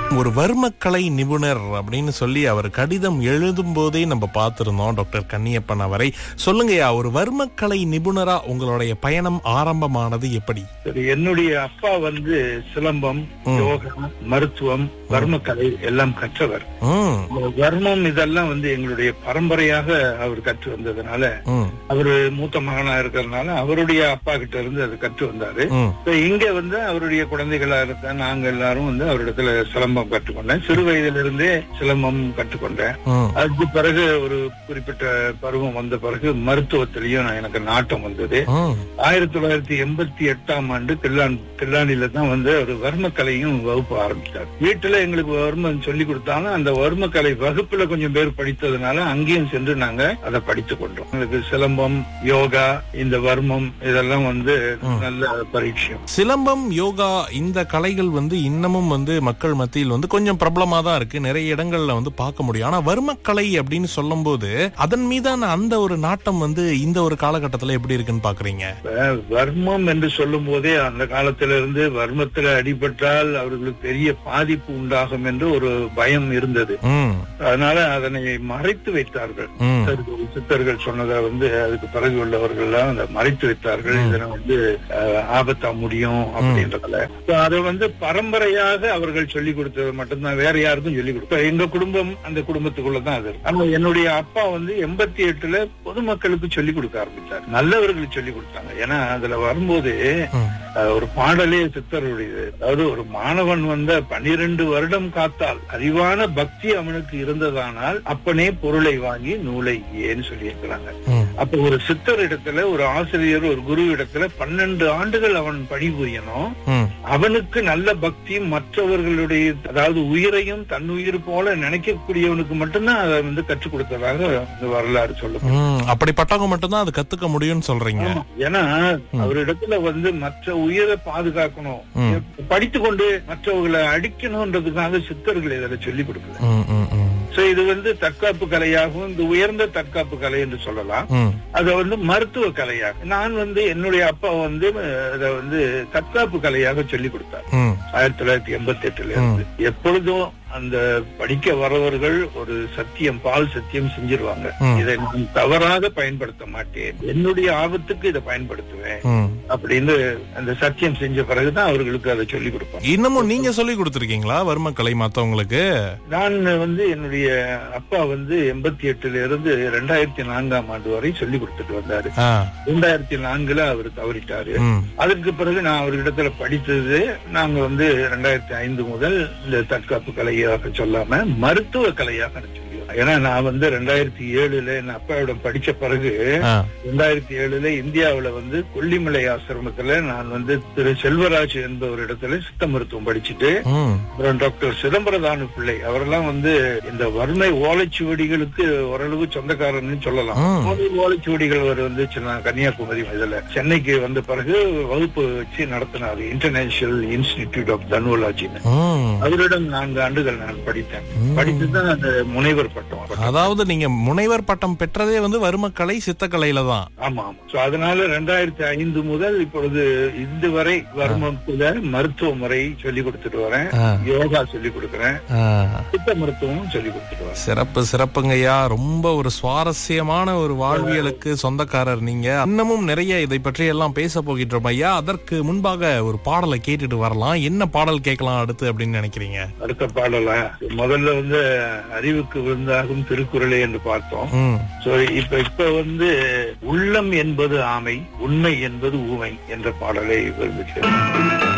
ஒரு வர்மக்கலை நிபுணர் அப்படின்னு சொல்லி அவர் கடிதம் எழுதும் போதே நம்ம பார்த்திருந்தோம் டாக்டர் கன்னியப்பன் அவரை சொல்லுங்கய்யா ஒரு வர்மக்கலை நிபுணரா உங்களுடைய பயணம் ஆரம்பமானது எப்படி சரி என்னுடைய அப்பா வந்து சிலம்பம் யோகா மருத்துவம் வர்மக்கலை எல்லாம் கற்றவர் ம் இந்த வர்மம் இதெல்லாம் வந்து எங்களுடைய பரம்பரையாக அவர் கற்று வந்ததுனால ம் அவரு மூத்த மகனா இருக்கிறதுனால அவருடைய அப்பா கிட்ட இருந்து அது கற்று வந்தாரு ம் இப்ப இங்க வந்து அவருடைய குழந்தைகளா இருக்க நாங்க எல்லாரும் வந்து அவரிடத்துல சிலம்பம் கற்றுக்கொண்டேன் சிறு வயதிலிருந்தே இருந்தே சிலம்பம் கற்றுக்கொண்டேன் ம் அதுக்கு பிறகு ஒரு குறிப்பிட்ட பருவம் வந்த பிறகு மருத்துவத்திலையும் நான் எனக்கு நாட்டம் வந்தது ம் ஆயிரத்தி தொள்ளாயிரத்தி எண்பத்தி எட்டாம் ஆண்டு கில்லான் கில்லானில தான் வந்து ஒரு வர்மக்கலையும் வகுப்பு ஆரம்பித்தார் வீட்டுல எங்களுக்கு வர்மம் சொல்லி கொடுத்தாலும் அந்த வர்மக்கலை வகுப்புல கொஞ்சம் பேர் படித்ததுனால அங்கேயும் சென்று நாங்க அதை படித்துக் கொண்டோம் எங்களுக்கு சிலம்பம் யோகா இந்த வர்மம் இதெல்லாம் வந்து நல்ல பரீட்சம் சிலம்பம் யோகா இந்த கலைகள் வந்து இன்னமும் வந்து மக்கள் மத்தியில் வந்து கொஞ்சம் பிரபலமா தான் இருக்கு நிறைய இடங்கள்ல வந்து பார்க்க முடியும் ஆனா வர்மக்கலை அப்படின்னு சொல்லும்போது அதன் மீதான அந்த ஒரு நாட்டம் வந்து இந்த ஒரு காலகட்டத்துல எப்படி இருக்குன்னு பாக்குறீங்க இப்ப வர்மம் என்று சொல்லும் போதே அந்த காலத்திலிருந்து வர்மத்துல அடிபட்டால் அவர்களுக்கு பெரிய பாதிப்பு உண்டாகும் என்று ஒரு பயம் இருந்தது ம் அதனால அதனை மறைத்து வைத்தார்கள் ம் சித்தர்கள் சித்தர்கள் சொன்னதை வந்து அதுக்கு பிறகு உள்ளவர்கள் எல்லாம் அதை மறைத்து வைத்தார்கள் இதனை வந்து அஹ், ஆபத்தா முடியும் அப்படின்றதுல So, அதை வந்து பரம்பரையாக அவர்கள் சொல்லிக் கொடுத்தது மட்டும்தான் வேற யாருக்கும் சொல்லிக் கொடுத்த எங்க குடும்பம் அந்த குடும்பத்துக்குள்ளதான் அது இருக்கு. ஆனா என்னுடைய அப்பா வந்து எண்பத்தி எட்டுல பொதுமக்களுக்கு சொல்லிக் கொடுக்க ஆரம்பித்தார் நல்லவர்களுக்கு சொல்லிக் கொடுத்தாங்க ஏன்னா அதுல வரும்போது ம். அஹ், ஒரு பாடலே சித்தருடையது அதாவது ஒரு மாணவன் வந்த பனிரெண்டு வருடம் காத்தால் அறிவான பக்தி அவனுக்கு இருந்ததானால் அப்பனே பொருளை வாங்கி நூலை ஏன்னு சொல்லி இருக்கிறாங்க ம் அப்ப ஒரு சித்தர் இடத்துல ஒரு ஆசிரியர் ஒரு குரு இடத்துல பன்னெண்டு ஆண்டுகள் அவன் பணிபுரியணும் ம் அவனுக்கு நல்ல பக்தி மற்றவர்களுடைய அதாவது உயிரையும் தன் உயிர் போல நினைக்கக்கூடியவனுக்கு மட்டும்தான் அதை வந்து கற்றுக் கொடுத்ததாக இந்த வரலாறு சொல்லும் ம் அப்படிப்பட்டவங்க மட்டும்தான் அது கத்துக்க முடியும்னு சொல்றீங்க ஏன்னா அவரிடத்துல வந்து மற்ற உயிரை பாதுகாக்கணும் ம். படித்து கொண்டு மற்றவர்களை அடிக்கணும்ன்றதுக்காக சித்தர்கள் இதில் சொல்லிக் கொடுக்கல ம் ம் ம் சோ இது வந்து தற்காப்பு கலையாகவும் இந்த உயர்ந்த தற்காப்பு கலை என்று சொல்லலாம் ம் அதை வந்து மருத்துவ கலையாக நான் வந்து என்னுடைய அப்பா வந்து அதை வந்து தற்காப்பு கலையாக சொல்லிக் கொடுத்தார் ம் ஆயிரத்தி தொள்ளாயிரத்தி எண்பத்தி எட்டுல இருந்து எப்பொழுதும் அந்த படிக்க வரவர்கள் ஒரு சத்தியம் பால் சத்தியம் செஞ்சிருவாங்க ம். இதை நான் தவறாக பயன்படுத்த மாட்டேன் என்னுடைய ஆபத்துக்கு இதை பயன்படுத்துவேன் ம் அப்படின்னு அந்த சத்தியம் செஞ்ச பிறகுதான் அவர்களுக்கு அதை சொல்லிக் கொடுப்பாங்க இன்னமும் நீங்க சொல்லி கொடுத்திருக்கீங்களா வர்மக்கலை மத்தவங்களுக்கு நான் வந்து என்னுடைய அப்பா வந்து எண்பத்தி எட்டுல இருந்து ரெண்டாயிரத்தி நான்காம் ஆண்டு வரை சொல்லி கொடுத்துட்டு வந்தாரு ஆ ரெண்டாயிரத்தி நான்குல அவர் தவறிட்டாரு ம் அதற்கு பிறகு நான் அவர்கிடத்துல படித்தது நாங்க வந்து ரெண்டாயிரத்தி ஐந்து முதல் இந்த தற்காப்பு கலையாக சொல்லாம மருத்துவ கலையாக நான் சொல்லுவேன் ஏன்னா நான் வந்து ரெண்டாயிரத்தி ஏழுல என் அப்பாவிடம் படிச்ச பிறகு ஆ ரெண்டாயிரத்தி ஏழுல இந்தியாவுல வந்து கொல்லிமலை ஆசிரமத்துல நான் வந்து திரு செல்வராஜ் என்பவர் இடத்துல சித்த மருத்துவம் படிச்சுட்டு ம் அப்புறம் டாக்டர் சிதம்பரதானு பிள்ளை அவரெல்லாம் வந்து இந்த வறுமை ஓலைச்சுவடிகளுக்கு ஓரளவு சொந்தக்காரன்னு சொல்லலாம் ம். ஓலை ஓலைச்சுவடிகள் அவர் வந்து சின்ன கன்னியாகுமரி இதுல சென்னைக்கு வந்த பிறகு வகுப்பு வச்சு நடத்தினாரு இன்டர்நேஷனல் இன்ஸ்டிடியூட் ஆஃப் தனுவலாஜின்னு ம் அவரிடம் நான்கு ஆண்டுகள் நான் படித்தேன் ம். படித்துதான் அந்த முனைவர் பட்டம் அதாவது நீங்க முனைவர் பட்டம் பெற்றதே வந்து வர்மக்கலை சித்தக்கலையில தான் ஆமா ஆமா சோ அதனால ரெண்டாயிரத்தி ஐந்து முதல் இப்பொழுது இந்த வரை வர்மத்துல மருத்துவ முறை சொல்லி கொடுத்துட்டு வரேன் ஆ. யோகா சொல்லி கொடுக்கறேன் ஆ. சித்த மருத்துவமும் சொல்லி கொடுத்துட்டு வரேன் சிறப்பு சிறப்புங்கய்யா ரொம்ப ஒரு சுவாரஸ்யமான ஒரு வாழ்வியலுக்கு சொந்தக்காரர் நீங்க இன்னமும் நிறைய இதை பற்றி எல்லாம் பேச போகின்றோம் ஐயா அதற்கு முன்பாக ஒரு பாடலை கேட்டுட்டு வரலாம் என்ன பாடல் கேட்கலாம் அடுத்து அப்படின்னு நினைக்கிறீங்க அடுத்த பாடலா முதல்ல வந்து அறிவுக்கு விருந்தாகும் திருக்குறளை என்று பார்த்தோம் ம் சோ இப்ப இப்ப வந்து உள்ளம் என்பது ஆமை உண்மை என்பது ஊமை என்ற பாடலை விரும்புகிறேன்